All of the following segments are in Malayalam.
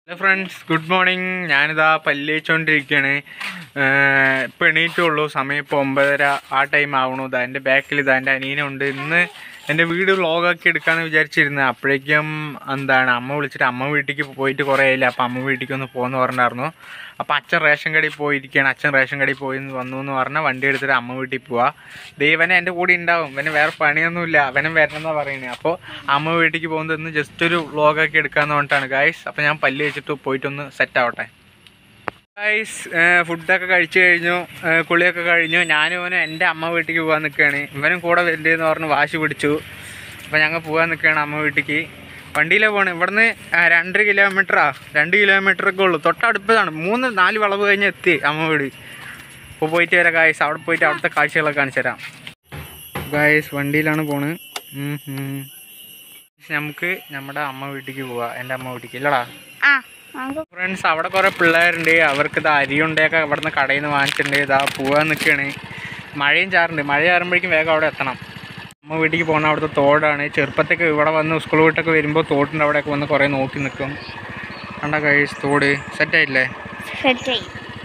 ഹലോ ഫ്രണ്ട്സ് ഗുഡ് മോർണിംഗ് ഞാനിതാ പല്ല് വെച്ചുകൊണ്ടിരിക്കുകയാണ് ഇപ്പം എണീറ്റുള്ളൂ സമയം ഇപ്പോൾ ഒമ്പതര ആ ടൈം ആവണു ഇതാ എൻ്റെ ബാക്കിൽ ഇതാ എൻ്റെ അനിയനുണ്ട് ഇന്ന് എൻ്റെ വീട് വ്ളോഗാക്കി എടുക്കാമെന്ന് വിചാരിച്ചിരുന്നത് അപ്പോഴേക്കും എന്താണ് അമ്മ വിളിച്ചിട്ട് അമ്മ വീട്ടിലേക്ക് പോയിട്ട് കുറേ ആയില്ല അപ്പം അമ്മ വീട്ടിലേക്ക് ഒന്ന് പോകുമെന്ന് പറഞ്ഞായിരുന്നു അപ്പം അച്ഛൻ റേഷൻ കടയിൽ പോയിരിക്കുകയാണ് അച്ഛൻ റേഷൻ കടയിൽ പോയി വന്നു എന്ന് പറഞ്ഞാൽ വണ്ടി എടുത്തിട്ട് അമ്മ വീട്ടിൽ പോവാ ദൈവനെ എൻ്റെ കൂടെ ഉണ്ടാവും ഇവന് വേറെ പണിയൊന്നുമില്ല അവനും വരണമെന്നാണ് പറയുന്നത് അപ്പോൾ അമ്മ വീട്ടിലേക്ക് പോകുന്നത് ഇന്ന് ജസ്റ്റ് ഒരു വ്ളോഗാക്കി എടുക്കാമെന്ന് പറഞ്ഞിട്ടാണ് ഗായ്സ് അപ്പോൾ ഞാൻ പല്ല് വെച്ചിട്ട് പോയിട്ടൊന്ന് സെറ്റ് ആവട്ടെ ഗൈസ് ഫുഡൊക്കെ കഴിച്ചു കഴിഞ്ഞു ഏ, കുളിയൊക്കെ കഴിഞ്ഞു ഞാനും ഇവനും എൻ്റെ അമ്മ വീട്ടിലേക്ക് പോകാൻ നിൽക്കുകയാണ് ഇവനും കൂടെ വരണ്ടെന്ന് പറഞ്ഞ് വാശി പിടിച്ചു അപ്പോൾ ഞങ്ങൾ പോകാൻ നിൽക്കുകയാണ് അമ്മ വീട്ടിലേക്ക് വണ്ടിയിലാണ് പോകണം ഇവിടുന്ന് ആ, രണ്ടര കിലോമീറ്ററാ രണ്ട് കിലോമീറ്ററൊക്കെ ഉള്ളൂ തൊട്ടടുപ്പതാണ് മൂന്ന് നാല് വളവ് കഴിഞ്ഞ് എത്തി അമ്മ വീട് അപ്പോൾ പോയിട്ട് വരാം ഗായ്സ് അവിടെ പോയിട്ട് അവിടുത്തെ കാഴ്ചകളൊക്കെ കാണിച്ചു തരാം ഗായ്സ് വണ്ടിയിലാണ് പോണ് ഉം, ഉം. നമുക്ക് നമ്മുടെ അമ്മ വീട്ടിലേക്ക് പോവാം എൻ്റെ അമ്മ വീട്ടിലേക്ക് ഇല്ലടാ ആ നമുക്ക് ഫ്രണ്ട്സ് അവിടെ കുറേ പിള്ളേരുണ്ട് അവർക്ക് ഇത് അരിയുണ്ടൊക്കെ അവിടെ നിന്ന് കടയിൽ നിന്ന് വാങ്ങിച്ചിട്ടുണ്ട് ഇതാ പോകാൻ നിൽക്കുകയാണ് മഴയും ചാറുണ്ട് മഴ ചാറുമ്പോഴേക്കും വേഗം അവിടെ എത്തണം അമ്മ വീട്ടിലേക്ക് പോകുന്ന അവിടുത്തെ തോടാണ് ചെറുപ്പത്തൊക്കെ ഇവിടെ വന്ന് സ്കൂൾ വിട്ടൊക്കെ വരുമ്പോൾ തോട്ടിൻ്റെ അവിടെയൊക്കെ വന്ന് കുറേ നോക്കി നിൽക്കും കണ്ട കഴിച്ച് തോട് സെറ്റായില്ലേ സെറ്റായി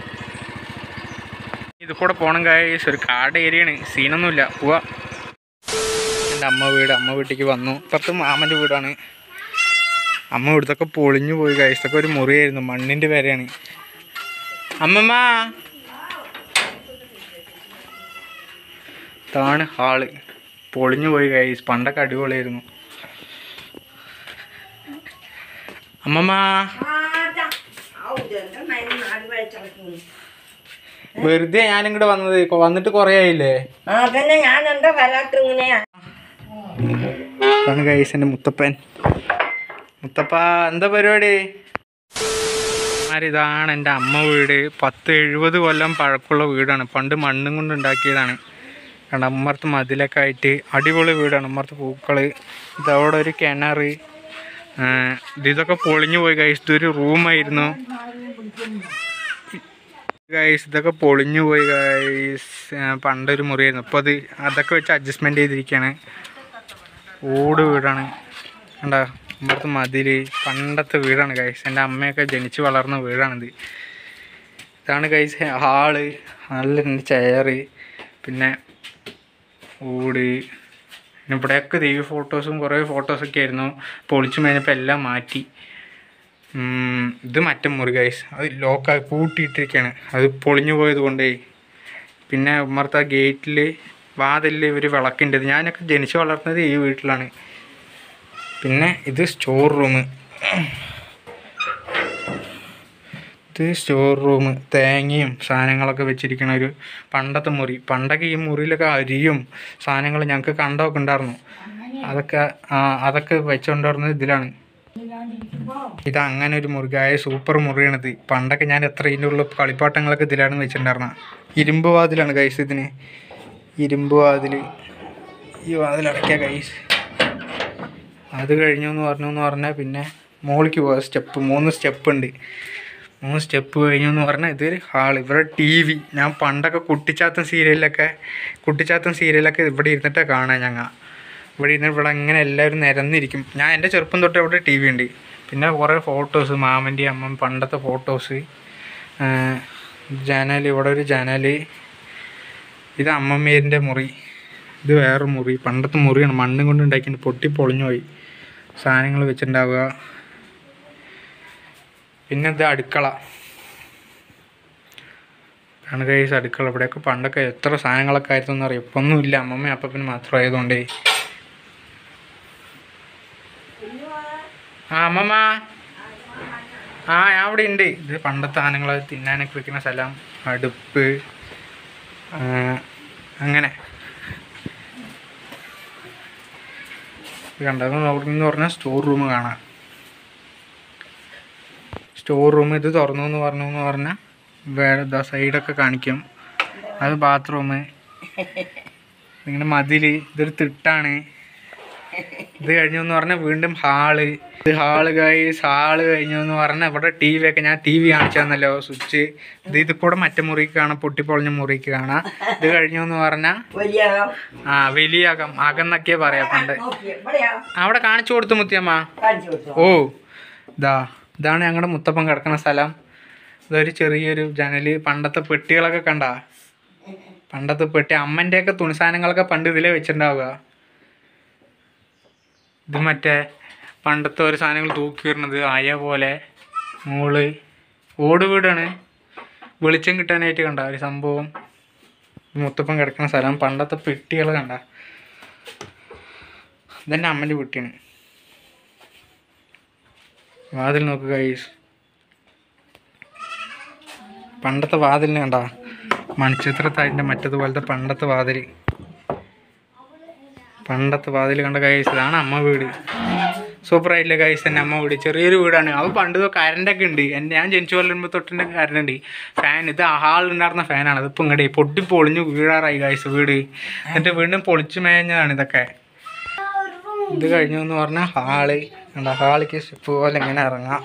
ഇത് കൂടെ പോകണം കഴിച്ച് ഒരു കാട് ഏരിയയാണ് സീനൊന്നുമില്ല പോവാ എൻ്റെ അമ്മ വീട് അമ്മ വീട്ടിലേക്ക് വന്നു ഇപ്പുറത്ത് മാമൻ്റെ വീടാണ് അമ്മ ഇവിടുത്തൊക്കെ പൊളിഞ്ഞു പോയി കഴിച്ചതൊക്കെ ഒരു മുറിയായിരുന്നു മണ്ണിൻ്റെ പേരെയാണ് അമ്മമ്മ ഇതാണ് ഹാള് പൊളിഞ്ഞു പോയി കഴിച്ച് പണ്ടൊക്കെ അടിപൊളിയായിരുന്നു അമ്മമ്മ വെറുതെ ഞാനിങ്ങോട്ട് വന്നത് കൊ- വന്നിട്ട് കുറേ ആയില്ലേ ആ പിന്നെ ഞാൻ എന്താ വരാത്ത ഇങ്ങനെയാ ഇതാണ് ഗൈസ് എൻ്റെ മുത്തപ്പൻ മുത്തപ്പ എന്താ പരിപാടി ഇതാണ് എൻ്റെ അമ്മ വീട് പത്ത് എഴുപത് കൊല്ലം പഴക്കമുള്ള വീടാണ് പണ്ട് മണ്ണും കൊണ്ട് ഉണ്ടാക്കിയതാണ് കാരണം അമ്മർത്ത് മതിലൊക്കെ ആയിട്ട് അടിപൊളി വീടാണ് അമ്മർത്ത് പൂക്കൾ ഇതവിടെ ഒരു കിണർ ആ, ഇത് ഇതൊക്കെ പൊളിഞ്ഞു പോയി ഗൈസ് ഇതൊരു റൂമായിരുന്നു ഗൈസ് ഇതൊക്കെ പൊളിഞ്ഞു പോയി ഗൈസ് പണ്ടൊരു മുറിയായിരുന്നു അപ്പോൾ അത് അതൊക്കെ വെച്ച് അഡ്ജസ്റ്റ്മെൻറ്റ് ചെയ്തിരിക്കുകയാണ് ഓട് വീടാണ് കണ്ട ഇവിടുത്തെ മതിൽ പണ്ടത്തെ വീടാണ് ഗൈസ് എൻ്റെ അമ്മയൊക്കെ ജനിച്ച് വളർന്ന വീടാണിത് ഇതാണ് ഗൈസ് ഹാള് നല്ല രണ്ട് ചെയറ് പിന്നെ ഓട് പിന്നെ ഇവിടെയൊക്കെ ദൈവ ഫോട്ടോസും കുറേ ഫോട്ടോസൊക്കെ ആയിരുന്നു പൊളിച്ചു കഴിഞ്ഞപ്പോൾ എല്ലാം മാറ്റി ഉം, ഇത് മറ്റേ മുറി ഗൈസ് അത് ലോക്കായി പൂട്ടിയിട്ടിരിക്കുകയാണ് അത് പൊളിഞ്ഞു പോയത് കൊണ്ടേ പിന്നെ ഉമ്മർത്ത ഗേറ്റിൽ വാതിലിൽ ഒരു വിളക്കുണ്ട് ഞാനൊക്കെ ജനിച്ച് വളർന്നത് ഈ വീട്ടിലാണ് പിന്നെ ഇത് സ്റ്റോർ റൂം ഇത് സ്റ്റോർ റൂം തേങ്ങയും സാധനങ്ങളൊക്കെ വെച്ചിരിക്കണ ഒരു പണ്ടത്തെ മുറി പണ്ടൊക്കെ ഈ മുറിയിലൊക്കെ അരിയും സാധനങ്ങൾ ഞങ്ങൾക്ക് കണ്ടൊക്കെ ഉണ്ടായിരുന്നു അതൊക്കെ ആ, അതൊക്കെ വെച്ചുകൊണ്ടിരുന്നത് ഇതിലാണ് ഇത് അങ്ങനെ ഒരു മുറികായ സൂപ്പർ മുറിയാണിത് പണ്ടൊക്കെ ഞാൻ എത്ര ഇതിൻ്റെ ഉള്ള കളിപ്പാട്ടങ്ങളൊക്കെ ഇതിലാണ് വെച്ചിട്ടുണ്ടായിരുന്നത് ഇരുമ്പ് വാതിലാണ് കൈസ് ഇതിന് ഇരുമ്പ് വാതിൽ ഈ വാതിൽ അടയ്ക്കുക കൈസ് അത് കഴിഞ്ഞു എന്ന് പറഞ്ഞു എന്ന് പറഞ്ഞാൽ പിന്നെ മുകളിലേക്ക് പോകാം സ്റ്റെപ്പ് മൂന്ന് സ്റ്റെപ്പ് ഉണ്ട് മൂന്ന് സ്റ്റെപ്പ് കഴിഞ്ഞു എന്ന് പറഞ്ഞാൽ ഇതൊരു ഹാൾ ഇവിടെ ടി വി ഞാൻ പണ്ടൊക്കെ കുട്ടിച്ചാത്തൻ സീരിയലിലൊക്കെ കുട്ടിച്ചാത്തൻ സീരിയലൊക്കെ ഇവിടെ ഇരുന്നിട്ടാണ് കാണാൻ ഞങ്ങൾ ഇവിടെ ഇരുന്ന് ഇവിടെ അങ്ങനെ എല്ലാവരും നിരന്നിരിക്കും ഞാൻ എൻ്റെ ചെറുപ്പം തൊട്ട് ഇവിടെ ടി വി ഉണ്ട് പിന്നെ കുറേ ഫോട്ടോസ് മാമൻ്റെ അമ്മ പണ്ടത്തെ ഫോട്ടോസ് ജനൽ ഇവിടെ ഒരു ജനൽ ഇത് അമ്മമ്മേരിൻ്റെ മുറി ഇത് വേറെ മുറി പണ്ടത്തെ മുറിയാണ് മണ്ണ് കൊണ്ട് ഉണ്ടാക്കിയിട്ട് പൊട്ടി പൊളിഞ്ഞു പോയി സാധനങ്ങൾ വെച്ചിട്ടുണ്ടാവുക പിന്നെ ഇത് അടുക്കള ആണ് കൈസ് അടുക്കള ഇവിടെയൊക്കെ പണ്ടൊക്കെ എത്ര സാധനങ്ങളൊക്കെ ആയിരുന്നു എന്നറിയാം ഇപ്പം ഒന്നുമില്ല അമ്മമ്മ അപ്പന് മാത്രം ആയതുകൊണ്ടേ ആ അമ്മമ്മ ആ ഞാൻ അവിടെ ഉണ്ട് ഇത് പണ്ടത്തെ സാധനങ്ങൾ തിന്നാനൊക്കെ വെക്കുന്ന സ്ഥലം അടുപ്പ് ആ, അങ്ങനെ കണ്ടതെന്ന് എന്ന് പറഞ്ഞാൽ സ്റ്റോർ റൂം കാണാം സ്റ്റോർ റൂം ഇത് തുറന്നു എന്ന് പറഞ്ഞു എന്ന് പറഞ്ഞാൽ വേറെ ഇതാ സൈഡൊക്കെ കാണിക്കും അത് ബാത്റൂം ഇങ്ങനെ മതിൽ ഇതൊരു തിട്ടാണ് ഇത് കഴിഞ്ഞു എന്ന് പറഞ്ഞാൽ വീണ്ടും ഹാള് ഇത് ഹാള് കഴിച്ച് ഹാള് കഴിഞ്ഞു എന്ന് പറഞ്ഞാൽ ഇവിടെ ടി വി ഒക്കെ ഞാൻ ടി വി കാണിച്ചു തന്നല്ലോ സ്വിച്ച് ഇത് ഇത് കൂടെ മറ്റേ മുറിക്ക് കാണാം പൊട്ടിപ്പൊളിഞ്ഞ മുറിക്ക് കാണാം ഇത് കഴിഞ്ഞു എന്ന് പറഞ്ഞാൽ വലിയ ആ വലിയ അകം അകന്നൊക്കെ പറയാം പണ്ട് നോക്കി എവിടെയാ അവിടെ കാണിച്ചു കൊടുത്തു മുത്തിയമ്മ കാണിച്ചു കൊടുത്തു ഓ ഇതാ ഇതാണ് ഞങ്ങളുടെ മുത്തപ്പൻ കിടക്കുന്ന സ്ഥലം ഇതൊരു ചെറിയൊരു ജനല് പണ്ടത്തെ പെട്ടികളൊക്കെ കണ്ട പണ്ടത്തെ പെട്ടി അമ്മൻ്റെയൊക്കെ തുണിസാധനങ്ങളൊക്കെ പണ്ട് ഇതിലേ വെച്ചിട്ടുണ്ടാവുക ഇത് മറ്റേ പണ്ടത്തെ ഒരു സാധനങ്ങൾ തൂക്കി വരുന്നത് അയ പോലെ മോള് ഓട് വീടാണ് വെളിച്ചം കിട്ടാനായിട്ട് കണ്ട ഒരു സംഭവം മുത്തപ്പൻ കിടക്കുന്ന സ്ഥലം പണ്ടത്തെ പെട്ടികൾ കണ്ട ഇതെൻ്റെ അമ്മൻ്റെ പെട്ടിയാണ് വാതിൽ നോക്കുക ഗൈസ് പണ്ടത്തെ വാതിലിന് കണ്ട മൺചിത്രത്താഴിൻ്റെ മറ്റതുപോലത്തെ പണ്ടത്തെ വാതിൽ പണ്ടത്തെ വാതിൽ കണ്ട ഗൈസ് ഇതാണ് അമ്മ വീട് സൂപ്പർ ആയിട്ടില്ല ഗൈസ് എൻ്റെ അമ്മ വീട് ചെറിയൊരു വീടാണ് അത് പണ്ട് കറണ്ടൊക്കെ ഉണ്ട് എൻ്റെ ഞാൻ ജനിച്ചു കൊല്ലുമ്പോൾ തൊട്ടിൻ്റെ കറണ്ട് ഉണ്ട് ഫാൻ ഇത് ഹാളുണ്ടായിരുന്ന ഫാനാണ് അതിപ്പോൾ ഇങ്ങോട്ട് പൊട്ടി പൊളിഞ്ഞു വീഴാറായി ഗൈസ് വീട് എന്നിട്ട് വീണ്ടും പൊളിച്ചു മേഞ്ഞതാണ് ഇതൊക്കെ ഇത് കഴിഞ്ഞു എന്ന് പറഞ്ഞാൽ ഹാള് എന്താ ഹാളിക്ക് സ്റ്റെപ്പ് പോലെ ഇങ്ങനെ ഇറങ്ങാം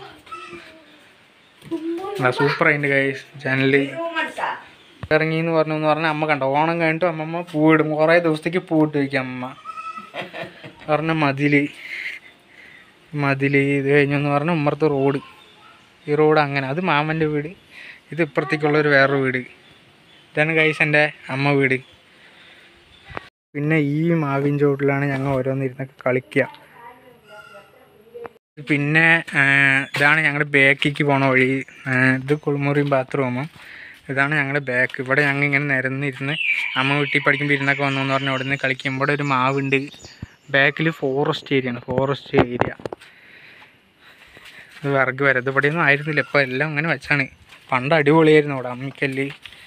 സൂപ്പർ ആയിട്ട് ഗൈസ് ജനല് ഇറങ്ങി എന്ന് പറഞ്ഞു എന്ന് പറഞ്ഞാൽ അമ്മ കണ്ടോ ഓണം കഴിഞ്ഞിട്ട് അമ്മമ്മ പൂവിടും കുറേ ദിവസത്തേക്ക് പൂവിട്ട് വയ്ക്കും അമ്മ പറഞ്ഞ മതില് മതില് ഇത് കഴിഞ്ഞെന്ന് പറഞ്ഞാൽ ഉമ്മറത്ത് റോഡ് ഈ റോഡ് അങ്ങനെ അത് മാമൻ്റെ വീട് ഇത് ഇപ്പുറത്തേക്കുള്ളൊരു വേറൊരു വീട് ഇതാണ് ഗൈസ് എൻ്റെ അമ്മ വീട് പിന്നെ ഈ മാവിൻ ചോട്ടിലാണ് ഞങ്ങൾ ഓരോന്നിരുന്നൊക്കെ കളിക്കുക പിന്നെ ആ, ഇതാണ് ഞങ്ങളുടെ ബാക്കിക്ക് പോണ വഴി ആ, ഇത് കുളിമുറിയും ബാത്റൂമും ഇതാണ് ഞങ്ങളുടെ ബാക്ക് ഇവിടെ ഞങ്ങൾ ഇങ്ങനെ നിരന്നിരുന്ന് അമ്മ വീട്ടിൽ പഠിക്കുമ്പോൾ ഇരുന്നൊക്കെ വന്നു എന്ന് പറഞ്ഞാൽ അവിടെ നിന്ന് കളിക്കും ഇവിടെ ഒരു മാവുണ്ട് ബാക്കിൽ ഫോറസ്റ്റ് ഏരിയ ആണ് ഫോറസ്റ്റ് ഏരിയ ഇത് വിറക് വരെ ഇത് ഇവിടെയൊന്നും ആയിരുന്നില്ല ഇപ്പോൾ എല്ലാം അങ്ങനെ വെച്ചാണ് പണ്ട് അടിപൊളിയായിരുന്നു അവിടെ അമ്മിക്കല്ല്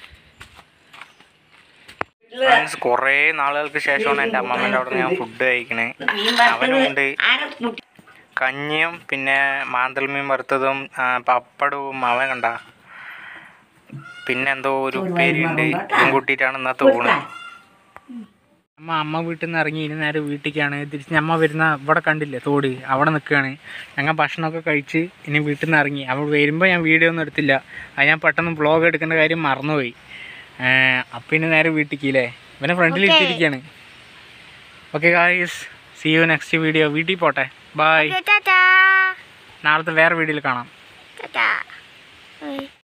ഫ്രണ്ട്സ് കുറേ നാളുകൾക്ക് ശേഷമാണ് എൻ്റെ അമ്മമ്മേൻ്റെ അവിടെ ഞാൻ ഫുഡ് കഴിക്കണേ അവനുണ്ട് കഞ്ഞിയും പിന്നെ മാന്തൽ മീൻ വറുത്തതും ആ, പപ്പടവും അവൻ കണ്ട പിന്നെ എന്തോ ഒരു ഉപ്പേരിയുണ്ട് ഇതും കൂട്ടിയിട്ടാണ് ഇന്നത്തെ ഊണ് അമ്മ അമ്മ വീട്ടിൽ നിന്ന് ഇറങ്ങി ഇനി നേരെ വീട്ടിലേക്കാണ് തിരിച്ച് അമ്മ വരുന്ന ഇവിടെ കണ്ടില്ലേ തോട് അവിടെ നിൽക്കുകയാണ് ഞങ്ങൾ ഭക്ഷണമൊക്കെ കഴിച്ച് ഇനി വീട്ടിൽ നിന്ന് ഇറങ്ങി അവിടെ വരുമ്പോൾ ഞാൻ വീഡിയോ ഒന്നും എടുത്തില്ല അത് ഞാൻ പെട്ടെന്ന് വ്ളോഗ് എടുക്കേണ്ട കാര്യം മറന്നുപോയി അപ്പം ഇനി നേരെ വീട്ടിലേക്ക് അല്ലേ ഇവനെ ഫ്രണ്ടിൽ ഇട്ടിരിക്കുകയാണ് okay guys see you next video വീട്ടിൽ പോട്ടെ ബൈ ടാറ്റാ നാളത്തെ വേറെ വീഡിയോയിൽ കാണാം ടാറ്റാ